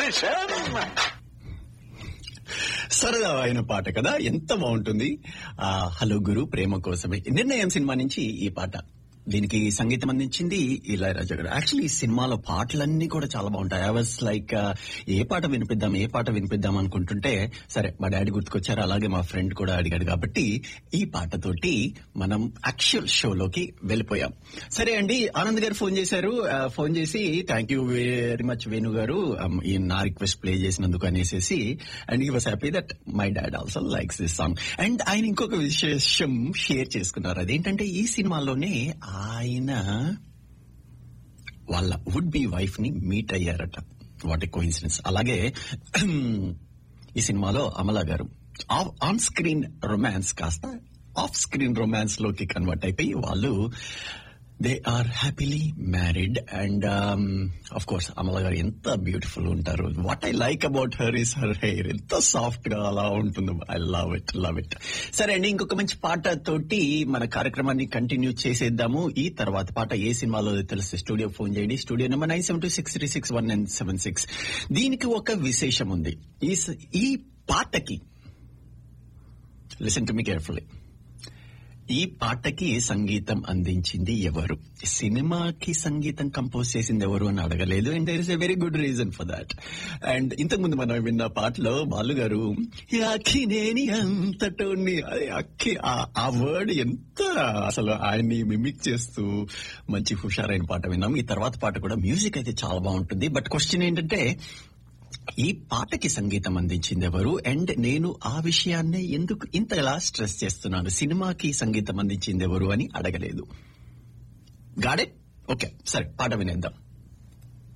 station సరదా అయిన పాట కదా ఎంత బాగుంటుంది ఆ హలో గురు ప్రేమ కోసమే నిర్ణయం సినిమా నుంచి ఈ పాట దీనికి సంగీతం అందించింది ఇళయరాజా గారు యాక్చువల్లీ ఈ సినిమాలో పాటలన్నీ కూడా చాలా బాగుంటాయి ఐ వాస్ లైక్ ఏ పాట వినిపిద్దాం ఏ పాట వినిపిద్దాం అనుకుంటుంటే సరే మా డాడీ గుర్తుకొచ్చారు అలాగే మా ఫ్రెండ్ కూడా అడిగాడు కాబట్టి ఈ పాటతోటి మనం యాక్చువల్ షోలోకి వెళ్ళిపోయాం సరే అండి ఆనంద్ గారు ఫోన్ చేశారు ఆ, ఫోన్ చేసి thank you very much Venu garu um, ఈ నా రిక్వెస్ట్ ప్లే చేసినందుకు అనేసి and he was happy that my dad also likes this song and ఆయన ఇంకొక విశేషం షేర్ చేసుకున్నారు అదేంటంటే ఈ సినిమాలోనే ఆయన వాళ్ళ వుడ్ బి వైఫ్ ని మీట్ అయ్యారట వాట్ ఏ కోయిన్సిడెన్స్ అలాగే ఈ సినిమాలో Amala garu on screen romance కాస్త ఆఫ్ స్క్రీన్ రొమాన్స్ లోకి కన్వర్ట్ అయిపోయి వాళ్ళు they are happily married and of course Amala garu ఎంత బ్యూటిఫుల్ ఉంటారు what I like about her is her hair ఎంత సాఫ్ట్ గా అలా ఉంటుంది I love it love it సరే అండి ఇంకొక మంచి పాట తోటి మన కార్యక్రమాన్ని కంటిన్యూ చేసేద్దాము ఈ తర్వాత పాట ఏ సినిమాలో తెలిస్తే స్టూడియో ఫోన్ చేయండి studio number nine seven two six three six one nine seven six దీనికి ఒక విశేషం ఉంది ఈ స- ఈ పాటకి లిసన్ టు మీ కేర్ఫుల్లీ ఈ పాటకి సంగీతం అందించింది ఎవరు సినిమాకి సంగీతం కంపోజ్ చేసింది ఎవరు అని అడగలేదు and there is a very good reason for that and ఇంతకు ముందు మనం విన్న పాటలో బాలు గారు "ఈ అక్కినేని అంతటోని అదే అక్కి ఆ- ఆ వర్డ్ ఎంత అసలు ఆయన్ని మిమిక్ చేస్తూ మంచి హుషారైన పాట విన్నాం ఈ తర్వాత పాట కూడా మ్యూజిక్ అయితే చాలా బాగుంటుంది బట్ క్వశ్చన్ ఏంటంటే ఈ పాటకి సంగీతం అందించింది ఎవరు అండ్ నేను ఆ విషయాన్నే ఎందుకు ఇంతలా స్ట్రెస్ చేస్తున్నాను సినిమాకి సంగీతం అందించింది ఎవరు అని అడగలేదు గాడే ఓకే సరే పాట వినేద్దాం